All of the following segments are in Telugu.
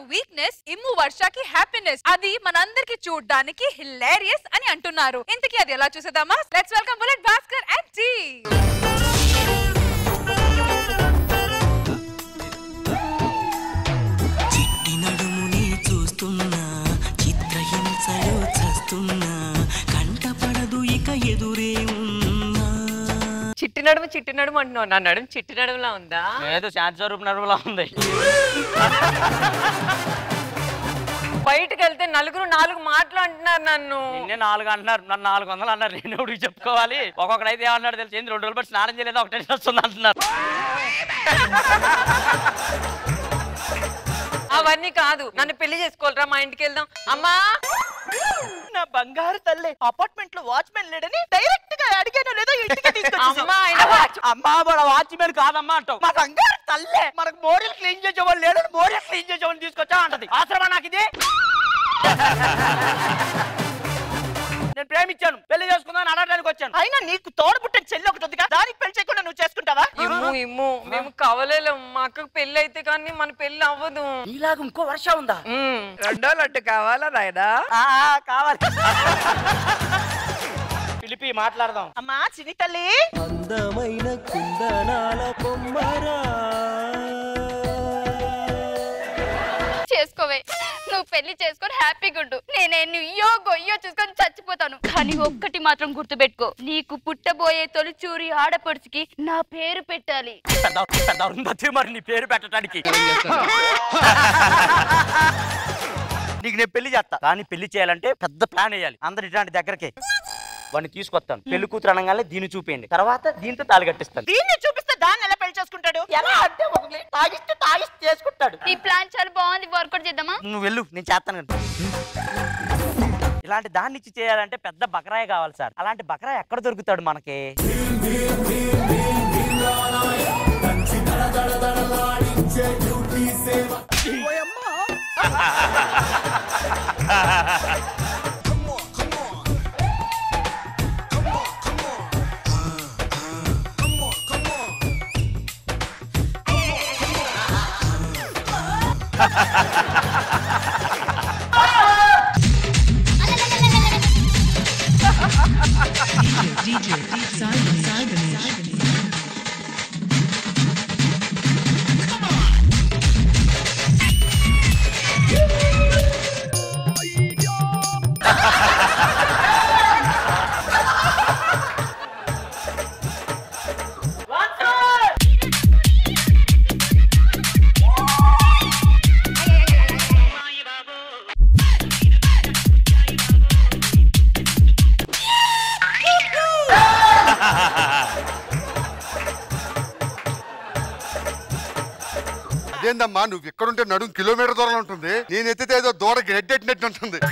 వీక్నెస్ ఇమ్ము వర్షకి హ్యాపీనెస్ అది మనందరికి చూడడానికి హిలేరియస్ అని అంటున్నారు ఇంతకీ అది ఎలా చూసేద్దామా let's welcome bullet Bhaskar and T Chitti నడుముని చూస్తున్నా చిత్రహింసలో చస్తున్నా కంటపడదు ఇక ఎదురే ఉన్నా చిట్టి నడుము చిట్టి నడుము అంటున్నావు నా నడుము చిట్టి నడుములా ఉందా లేదు శాంతి స్వరూప్ నరువులా ఉంది బయటకు వెళ్తే నలుగురు నాలుగు మాటలు అంటున్నారు నన్ను నిన్నే నాలుగు అంటున్నారు నన్ను నాలుగు వందలు అన్నారు నేను ఎవరికి చెప్పుకోవాలి ఒక్కొక్కడు అయితే ఏమన్నాడు తెలిసి ఏంది రెండు రోజులు బట్టి స్నానం చేయలేదు ఒకటే వస్తుంది అంటున్నారు అవన్నీ కాదు నన్ను పెళ్లి చేసుకోవాలరా మా ఇంటికి వెళ్దాం అమ్మా నా బంగారు తల్లి అపార్ట్మెంట్ లో వాచ్మెన్ లేడని డైరెక్ట్ గా అడిగాను లేదో ఇంటికి తీసుకొచ్చేసావు. అమ్మా ఆయన వాచ్ అమ్మా మన వాచ్మెన్ కాదమ్మా అంటావు మా బంగారు తల్లే మనకు మోరీలు క్లీన్ చేసేవాళ్ళు లేడని మోరీలు క్లీన్ చేసేవాళ్ళు తీసుకొచ్చా అంటది అవసరమా నాకు ఇది నేను ప్రేమించాను పెళ్లి చేసుకుందాం అడగడానికి వచ్చాను అయినా నీకు తోడు పుట్టిన చెల్లి ఒకటి ఉందిగా దానికి పెళ్లి చేయకుండా నువ్వు చేసుకుంటావా ఇమ్ము ఇమ్ము మేము కవలేలేం మా అక్కకు పెళ్లి అయితే కానీ మన పెళ్లి అవ్వదు నీలాగా ఇంకో వర్ష ఉందా ఉమ్. రెండో లడ్డు కావాలా నాయనా ఆ, ఆ, కావాలి పిలిపి మాట్లాడదాం అమ్మా చిన్ని తల్లి అందమైన కుందనాల కొమ్మరా చేసుకోవే నువ్వు పెళ్లి చేసుకొని హ్యాపీగా ఉండు నేనే నుయ్యో గొయ్యో చూసుకొని చచ్చిపోతాను కానీ ఒక్కటి మాత్రం గుర్తుపెట్టుకో నీకు పుట్టబోయే తొలిచూరి ఆడపడుచుకి నా పేరు పెట్టాలి పెద్ద పెద్ద అరుంధతి మరి నీ పేరు పెట్టడానికి నీకు నేను పెళ్లి చేస్తా కానీ పెళ్లి చేయాలంటే పెద్ద ప్లాన్ వేయాలి అందరు ఇట్లాంటి దగ్గరకి వాడిని తీసుకొస్తాను పెళ్లి కూతురు అనగానే దీన్ని చూపేయండి తర్వాత దీంతో తాళి కట్టిస్తాను దీన్ని చూపిస్తే దాన్ని ఎలా పెళ్లి చేసుకుంటాడు ఎలా అంటే ఒకటి తాగిస్తే తాగిస్తే చేసుకుంటాడు ఈ ప్లాన్ చాలా బాగుంది వర్కౌట్ చేద్దామా నువ్వు వెళ్ళు నేను చేస్తాను కదా. ఇలాంటి దాన్ని ఇచ్చి చేయాలంటే పెద్ద బకరాయి కావాలి సార్ అలాంటి బకరాయి ఎక్కడ దొరుకుతాడు మనకి అదేందమ్మా నువ్వు ఎక్కడుంటే నడుం కిలోమీటర్ దూరంలో ఉంటుంది నేను ఎత్తితే ఏదో దూర గెడ్డెట్టినట్టు ఉంటుంది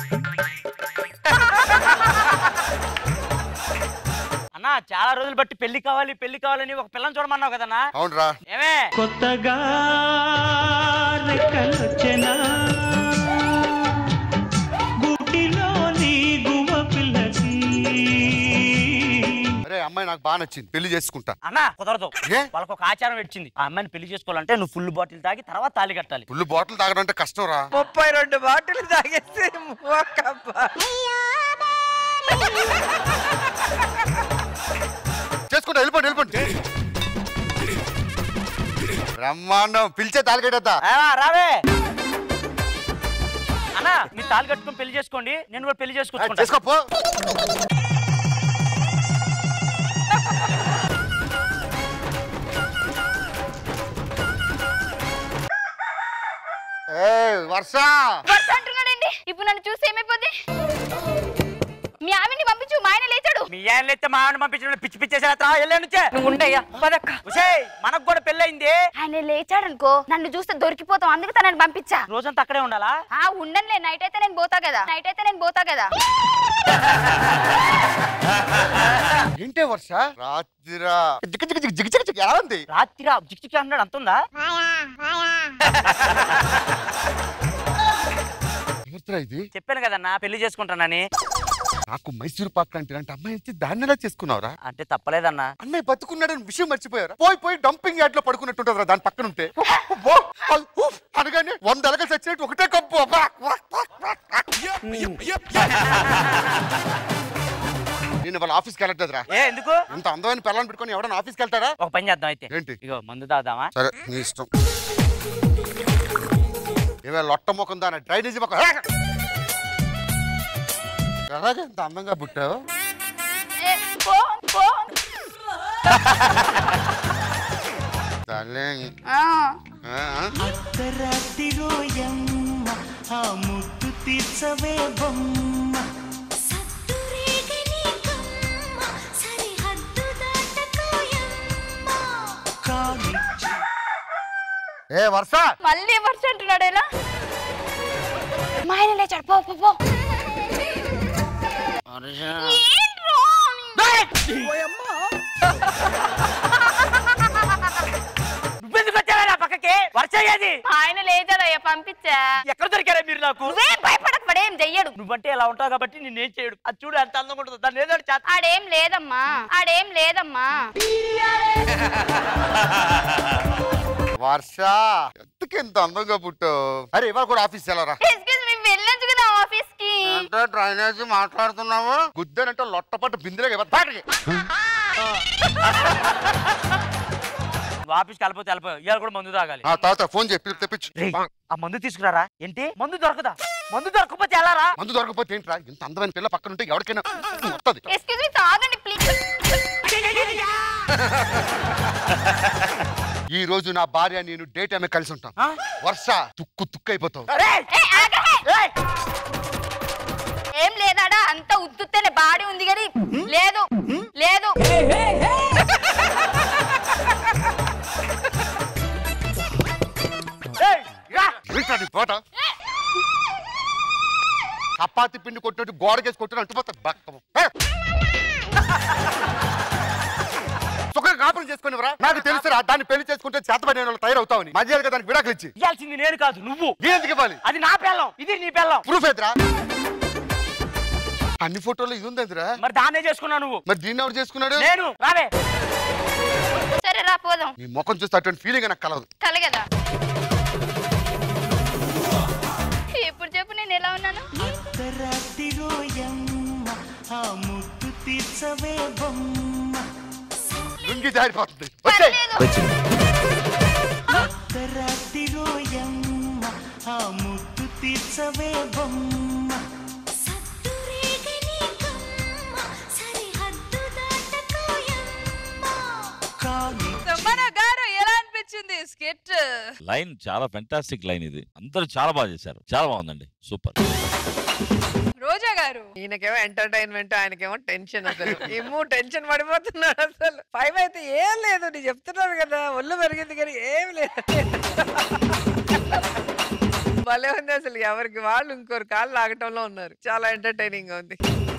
అన్నా చాలా రోజులు బట్టి పెళ్లి కావాలి పెళ్లి కావాలని ఒక పిల్లని చూడమన్నావు కదన్నా అవునరా ఏమే కొత్తగా రెక్కలొచ్చెనా గుటిలోని గువ్వ పిల్లకి అరే అమ్మాయి నాకు బాగా నచ్చింది పెళ్లి చేసుకుంటా అన్నా కుదరదు ఏ? వాళ్ళకి ఒక ఆచారం వచ్చింది ఆ అమ్మాయిని పెళ్లి చేసుకోవాలంటే నువ్వు ఫుల్ బాటిల్ తాగి తర్వాత తాళి కట్టాలి ఫుల్ బాటిల్ తాగడం అంటే కష్టం రా ముప్పై రెండు బాటిల్ తాగేసి మోకబ్బా. చేసుకుంటా వెళ్ళిపోండి వెళ్ళిపోండి బ్రహ్మాండం పిలిచే తాలికట్టేద్దా ఆ, రావే అన్నా మీ తాళి కట్టుకొని పెళ్లి చేసుకోండి నేను కూడా పెళ్లి చేసుకుంటా చేసుకోపో ఏ వర్ష వర్ష అంటున్నాడండి ఇప్పుడు నన్ను చూసి ఏమైపోద్ది మీ ఆవిడ్ని పంపించు మా ఆయన లేచాడు మీ ఆయన అయితే మా ఆవిడ పంపించిన పిచ్చి పిచ్చేసేస్తా వెళ్ళే నుంచే నువ్వు ఉండయ్యా పదక్క ఉసేయ్, మనకు కూడా పెళ్ళయింది ఆయన లేచాడు అనుకో నన్ను చూస్తే దొరికిపోతాం అందుకు తనని పంపించా రోజంతా అక్కడే ఉండాలా ఆ ఉండనులే నైట్ అయితే నేను పోతా కదా నైట్ అయితే నేను పోతా కదా ఏంటే వర్ష రాత్రిరా జిగ్ జిగ్ జిగ్ జిగ్ జిగ్ జిగ్ ఎలా ఉంది రాత్రి జిక్ జిక్ అన్నాడు అంతుందా ఎవరిదిరా ఇది చెప్పాను కదన్నా పెళ్లి చేసుకుంటానని నాకు మైసూరు పాక్ లాంటి ఇలాంటి అమ్మాయి ఇచ్చి దాన్ని ఎలా చేసుకున్నావురా అంటే తప్పలేదన్నా అన్నయ్య బతుకున్నాడని విషయం మర్చిపోయారా పోయి పోయి డంపింగ్ యార్డ్ లో పడుకున్నట్టుంటదిరా దాని పక్కన ఉంటే ఓ, అది, ఉఫ్, అనగానే వంద ఎలగలు చచ్చినట్టు ఒకటే కప్పు అబ్బా, వా, వా, వా, వా. నేను వాళ్ళ ఆఫీస్కి వెళ్ళట్లేదురా ఏ ఎందుకు ఇంత అందమైన పిల్లల్ని పెట్టుకొని ఎవడన్నా ఆఫీస్కి వెళ్తాడా ఒక పని చేద్దాం అయితే ఏంటి ఇగో మందు తాగుదామా సరే నీ ఇష్టం ఏమే లొట్ట ముఖం దాని డ్రైనేజీ ముఖం ఎలాగే ఇంత అందంగా పుట్టావు ఏ, పో, పో. Darling. ఆ, ఆ, ఆ. అర్ధరాత్రిరోయమ్మ ఆ ముద్దు తీర్చవే బొమ్మ కాని ఏ వర్ష మళ్ళీ వర్షం అంటున్నాడు ఎలా మా ఆయన లేచాడు పో పో, పో ఏంట్రా? నువ్వెందుకు వచ్చావా నా పక్కకి వర్ష అయ్యేది మా ఆయన లేచాడయ్యా పంపించా ఎక్కడ దొరికారా మీరు నాకు నువ్వేం భయపడక పడేం చెయ్యడు నువ్వంటే ఇలా ఉంటావు కాబట్టి నేనేం చేయడు అది చూడు ఎంత అందంగా ఉంటుందో దాన్ని ఏదో ఒకటి చేస్తా ఆడేం లేదమ్మా ఆడేం లేదమ్మా వర్ష ఎందుకు ఇంత అందంగా పుట్టావు అరే ఇవాళ కూడా ఆఫీస్ వెళ్ళరా ఎక్స్క్యూజ్ మీ వెళ్ళొచ్చు కదా ఆఫీస్ కి అంటే డ్రైనేజ్ మాట్లాడుతున్నావు గుద్దనంటే లొట్టపట్టు బిందులే ఇవ్వదు బయటికి. నువ్వు ఆఫీస్కి వెళ్ళిపోతే వెళ్ళిపోయావు ఇవాళ కూడా మందు తాగాలి ఆ తాత ఫోన్ చెప్పి తెప్పించు రేయ్, ఆ మందు తీసుకురారా ఏంటి మందు దొరకదా మందు దొరకకపోతే ఎలారా మందు దొరకపోతే ఏంట్రా ఇంత అందమైన పిల్ల పక్కన ఉంటే ఎవరికైనా వస్తుంది ఎక్స్క్యూజ్ మీ తాగండి ప్లీజ్ ఈ రోజు నా భార్య నేను డేట్ ఆమె కలిసి ఉంటాం ఆ? వర్ష తుక్కు తుక్కు అయిపోతావు రేయ్, ఏ, ఆగహే. ఏయ్, ఏం లేదాడా అంత ఉత్తుత్తేనే బాడీ ఉంది కానీ లేదు లేదు ఏయ్, రా. ఏంట్రా నీ పోట చపాతి పిండి కొట్టినట్టు గోడకేసి కొట్టిన అంటుపోతా బక్కము ఏ! సుఖంగా కాపురం చేసుకునివరా నాకు తెలుసురా దాన్ని పెళ్లి చేసుకుంటే చేతపడిన వాళ్ళు తయారవుతావని మధ్యాహ్నం దానికి విడాకులు ఇచ్చి ఇయ్యాల్సింది నేను కాదు నువ్వు నేను ఎందుకు ఇవ్వాలి అది నా పెళ్ళం ఇది నీ పెళ్ళం ప్రూఫ్ ఎదురా అన్ని ఫోటోలు ఇది ఉందిరా మరి దాన్నే చేసుకున్నావు నువ్వు మరి దీన్ని ఎవరు చేసుకున్నాడు నేను రావే సరే రా పోదాం నీ ముఖం చూస్తే అటువంటి ఫీలింగ్ నాకు కలదు కలగదా ఇప్పుడు చెప్పు నేను ఎలా ఉన్నాను అర్ధరాత్రిరోయమ్మ ఆ ముద్దు తీర్చవే బొమ్మ లుంగి జారిపోతుంది వచ్చే పర్లేదు అర్ధరాత్రిరోయమ్మ ఆ ముద్దు తీర్చవే బొమ్మ కాని మన గారు ఎలా అనిపించింది స్కెట్ లైన్ చాలా ఫెంటాస్టిక్ లైన్ ఇది అందరూ చాలా బాగా చేశారు చాలా బాగుందండి సూపర్ రోజా గారు ఈయనకేమో ఎంటర్టైన్మెంట్ ఆయనకేమో టెన్షన్ అసలు ఏమో టెన్షన్ పడిపోతున్నాడు అసలు ఫైవ్ అయితే ఏం లేదు నేను చెప్తున్నాను కదా ఒళ్ళు పెరిగింది కానీ ఏం లేదు భలే ఉంది అసలు ఎవరికి వాళ్ళు ఇంకోరు కాళ్ళు లాగటంలో ఉన్నారు చాలా ఎంటర్టైనింగ్ గా ఉంది